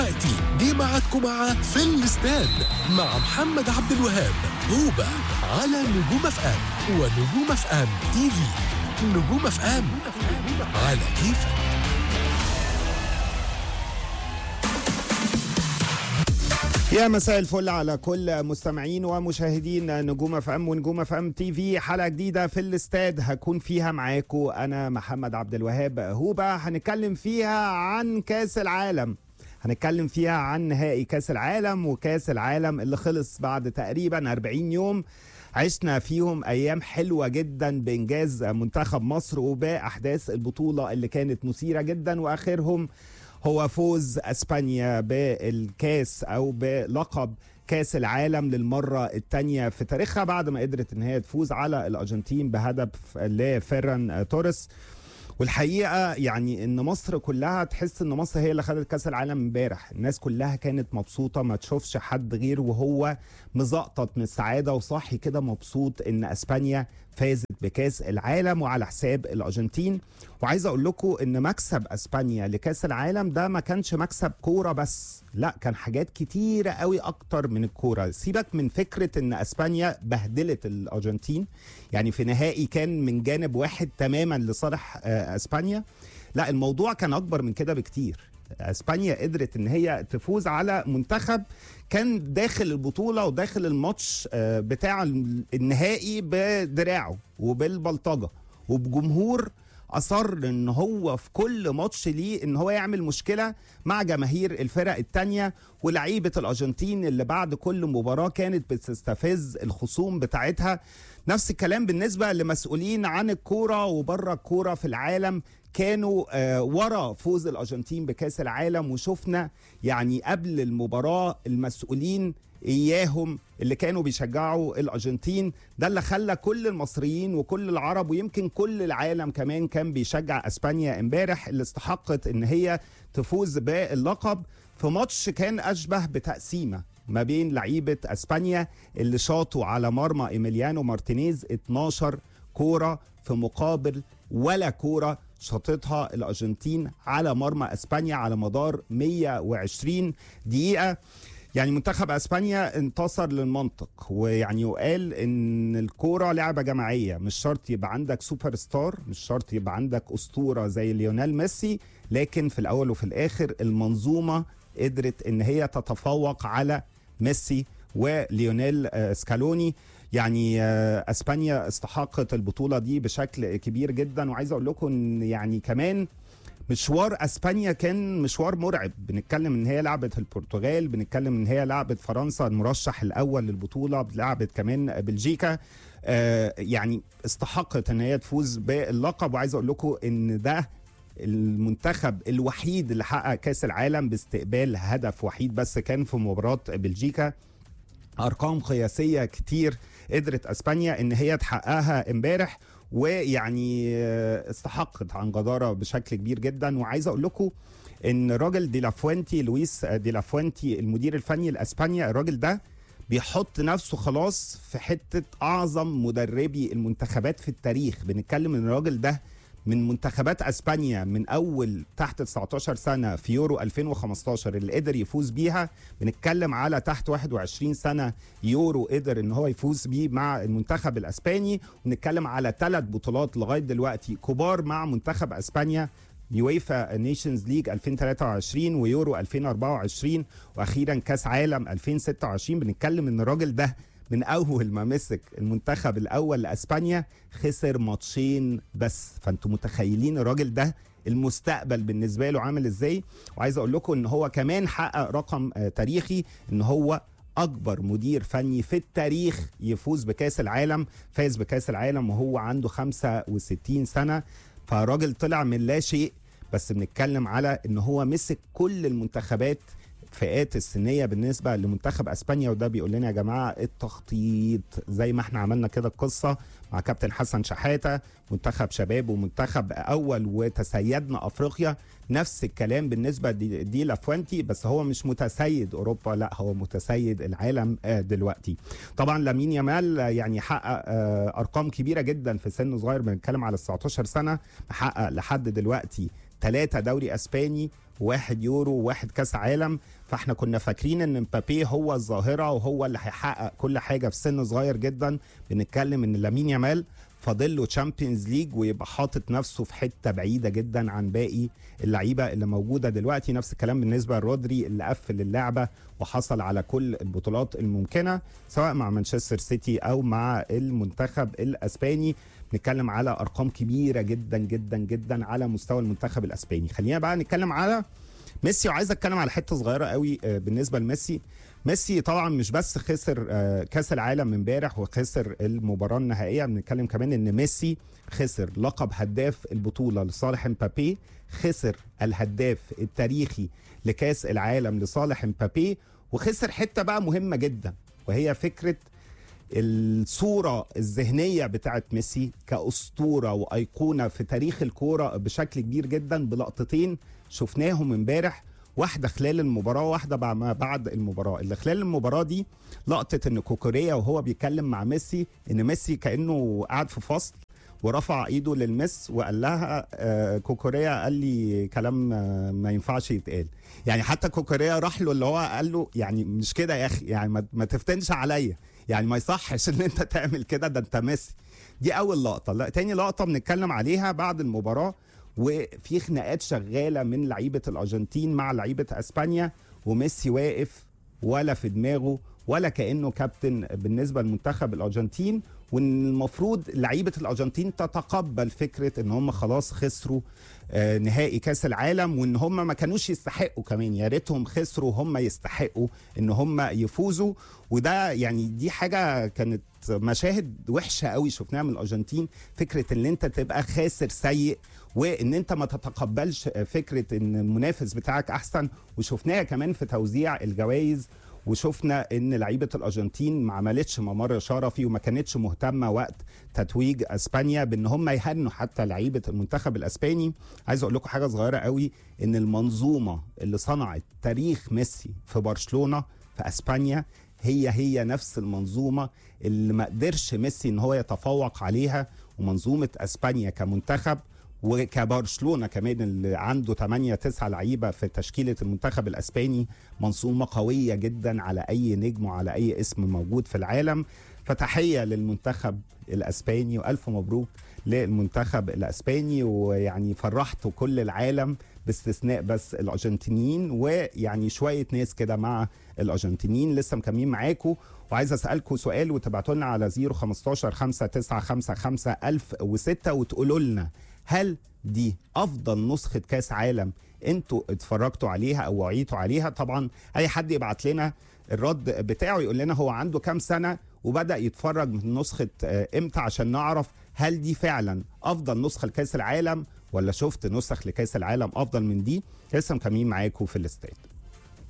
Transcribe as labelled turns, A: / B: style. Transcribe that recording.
A: دلوقتي جه ميعادكم مع في الاستاد مع محمد عبد الوهاب هوبا على نجوم اف ام ونجوم اف ام تي في نجوم اف ام على كيفك
B: يا مساء الفل على كل مستمعين ومشاهدين نجوم اف ام ونجوم اف ام تي في حلقه جديده في الاستاد هكون فيها معاكم انا محمد عبد الوهاب هوبا هنتكلم فيها عن كاس العالم هنتكلم فيها عن نهائي كاس العالم وكاس العالم اللي خلص بعد تقريبا 40 يوم عشنا فيهم ايام حلوه جدا بانجاز منتخب مصر وباحداث البطوله اللي كانت مثيره جدا واخرهم هو فوز اسبانيا بالكاس او بلقب كاس العالم للمره الثانيه في تاريخها بعد ما قدرت ان هي تفوز على الارجنتين بهدف لفيران توريس والحقيقه يعني ان مصر كلها تحس ان مصر هي اللي خدت كاس العالم امبارح الناس كلها كانت مبسوطه ما تشوفش حد غير وهو مزقطط من السعاده وصاحي كده مبسوط ان اسبانيا فازت بكاس العالم وعلى حساب الارجنتين وعايز اقول لكم ان مكسب اسبانيا لكاس العالم ده ما كانش مكسب كوره بس لا كان حاجات كتيره قوي اكتر من الكوره سيبك من فكره ان اسبانيا بهدلت الارجنتين يعني في نهائي كان من جانب واحد تماما لصالح اسبانيا لا الموضوع كان اكبر من كده بكتير اسبانيا قدرت ان هي تفوز على منتخب كان داخل البطوله وداخل الماتش بتاع النهائي بدراعه وبالبلطجه وبجمهور اصر ان هو في كل ماتش ليه ان هو يعمل مشكله مع جماهير الفرق التانية ولعيبه الارجنتين اللي بعد كل مباراه كانت بتستفز الخصوم بتاعتها نفس الكلام بالنسبه لمسؤولين عن الكوره وبره الكوره في العالم كانوا آه ورا فوز الارجنتين بكاس العالم وشفنا يعني قبل المباراه المسؤولين اياهم اللي كانوا بيشجعوا الارجنتين ده اللي خلى كل المصريين وكل العرب ويمكن كل العالم كمان كان بيشجع اسبانيا امبارح اللي استحقت ان هي تفوز باللقب في ماتش كان اشبه بتقسيمه ما بين لعيبه اسبانيا اللي شاطوا على مرمى ايميليانو مارتينيز 12 كوره في مقابل ولا كوره شاطتها الارجنتين على مرمى اسبانيا على مدار 120 دقيقه يعني منتخب اسبانيا انتصر للمنطق ويعني وقال ان الكوره لعبه جماعيه مش شرط يبقى عندك سوبر ستار مش شرط يبقى عندك اسطوره زي ليونيل ميسي لكن في الاول وفي الاخر المنظومه قدرت ان هي تتفوق على ميسي وليونيل سكالوني يعني اسبانيا استحقت البطوله دي بشكل كبير جدا وعايز اقول لكم ان يعني كمان مشوار اسبانيا كان مشوار مرعب بنتكلم ان هي لعبت البرتغال بنتكلم ان هي لعبت فرنسا المرشح الاول للبطوله لعبت كمان بلجيكا آه يعني استحقت ان هي تفوز باللقب وعايز اقول لكم ان ده المنتخب الوحيد اللي حقق كاس العالم باستقبال هدف وحيد بس كان في مباراه بلجيكا ارقام قياسيه كتير قدرت اسبانيا ان هي تحققها امبارح ويعني استحقت عن جداره بشكل كبير جدا وعايز اقول لكم ان الراجل دي لافوينتي لويس دي لافوينتي المدير الفني لاسبانيا الراجل ده بيحط نفسه خلاص في حته اعظم مدربي المنتخبات في التاريخ بنتكلم ان الراجل ده من منتخبات اسبانيا من اول تحت 19 سنه في يورو 2015 اللي قدر يفوز بيها بنتكلم على تحت 21 سنه يورو قدر ان هو يفوز بيه مع المنتخب الاسباني ونتكلم على ثلاث بطولات لغايه دلوقتي كبار مع منتخب اسبانيا يويفا نيشنز ليج 2023 ويورو 2024 واخيرا كاس عالم 2026 بنتكلم ان الراجل ده من اول ما مسك المنتخب الاول لاسبانيا خسر ماتشين بس فانتوا متخيلين الراجل ده المستقبل بالنسبه له عامل ازاي وعايز اقول لكم ان هو كمان حقق رقم تاريخي ان هو اكبر مدير فني في التاريخ يفوز بكاس العالم فاز بكاس العالم وهو عنده 65 سنه فراجل طلع من لا شيء بس بنتكلم على ان هو مسك كل المنتخبات الفئات السنيه بالنسبه لمنتخب اسبانيا وده بيقول لنا يا جماعه التخطيط زي ما احنا عملنا كده القصه مع كابتن حسن شحاته منتخب شباب ومنتخب اول وتسيدنا افريقيا نفس الكلام بالنسبه دي, دي لافوانتي بس هو مش متسيد اوروبا لا هو متسيد العالم دلوقتي طبعا لامين يامال يعني حقق ارقام كبيره جدا في سن صغير بنتكلم على 19 سنه محقق لحد دلوقتي ثلاثة دوري اسباني واحد يورو وواحد كاس عالم فاحنا كنا فاكرين ان مبابي هو الظاهره وهو اللي هيحقق كل حاجه في سن صغير جدا بنتكلم ان لامين يامال فاضل له تشامبيونز ليج ويبقى حاطط نفسه في حته بعيده جدا عن باقي اللعيبه اللي موجوده دلوقتي نفس الكلام بالنسبه لرودري اللي قفل اللعبه وحصل على كل البطولات الممكنه سواء مع مانشستر سيتي او مع المنتخب الاسباني نتكلم على ارقام كبيره جدا جدا جدا على مستوى المنتخب الاسباني خلينا بقى نتكلم على ميسي وعايز اتكلم على حته صغيره قوي بالنسبه لميسي ميسي طبعا مش بس خسر كاس العالم امبارح وخسر المباراه النهائيه بنتكلم كمان ان ميسي خسر لقب هداف البطوله لصالح امبابي خسر الهداف التاريخي لكاس العالم لصالح امبابي وخسر حته بقى مهمه جدا وهي فكره الصوره الذهنيه بتاعت ميسي كاسطوره وايقونه في تاريخ الكوره بشكل كبير جدا بلقطتين شفناهم امبارح واحدة خلال المباراة واحدة بعد المباراة اللي خلال المباراة دي لقطة ان كوكوريا وهو بيتكلم مع ميسي ان ميسي كأنه قاعد في فصل ورفع ايده للمس وقال لها آه كوكوريا قال لي كلام آه ما ينفعش يتقال يعني حتى كوكوريا راح له اللي هو قال له يعني مش كده يا اخي يعني ما, ما تفتنش عليا يعني ما يصحش ان انت تعمل كده ده انت ميسي دي اول لقطه لا تاني لقطه بنتكلم عليها بعد المباراه وفي خناقات شغاله من لعيبه الارجنتين مع لعيبه اسبانيا وميسي واقف ولا في دماغه ولا كانه كابتن بالنسبه لمنتخب الارجنتين وان المفروض لعيبه الارجنتين تتقبل فكره ان هم خلاص خسروا آه نهائي كاس العالم وان هم ما كانوش يستحقوا كمان يا ريتهم خسروا هم يستحقوا ان هم يفوزوا وده يعني دي حاجه كانت مشاهد وحشه قوي شفناها من الارجنتين فكره ان انت تبقى خاسر سيء وان انت ما تتقبلش فكره ان المنافس بتاعك احسن وشفناها كمان في توزيع الجوائز وشفنا ان لعيبه الارجنتين ما عملتش ممر شرفي وما كانتش مهتمه وقت تتويج اسبانيا بان هم يهنوا حتى لعيبه المنتخب الاسباني عايز اقول لكم حاجه صغيره قوي ان المنظومه اللي صنعت تاريخ ميسي في برشلونه في اسبانيا هي هي نفس المنظومه اللي ما قدرش ميسي ان هو يتفوق عليها ومنظومه اسبانيا كمنتخب وكبرشلونه كمان اللي عنده 8 9 لعيبه في تشكيله المنتخب الاسباني منظومه قويه جدا على اي نجم وعلى اي اسم موجود في العالم فتحيه للمنتخب الاسباني والف مبروك للمنتخب الاسباني ويعني فرحتوا كل العالم باستثناء بس الارجنتينيين ويعني شويه ناس كده مع الارجنتينيين لسه مكملين معاكم وعايز اسالكم سؤال وتبعتوا لنا على 015 5955 1006 وتقولوا لنا هل دي افضل نسخه كاس عالم انتوا اتفرجتوا عليها او وعيتوا عليها طبعا اي حد يبعت لنا الرد بتاعه يقول لنا هو عنده كام سنه وبدا يتفرج من نسخه امتى عشان نعرف هل دي فعلا افضل نسخه لكاس العالم ولا شفت نسخ لكاس العالم افضل من دي لسه مكملين معاكم في الاستاد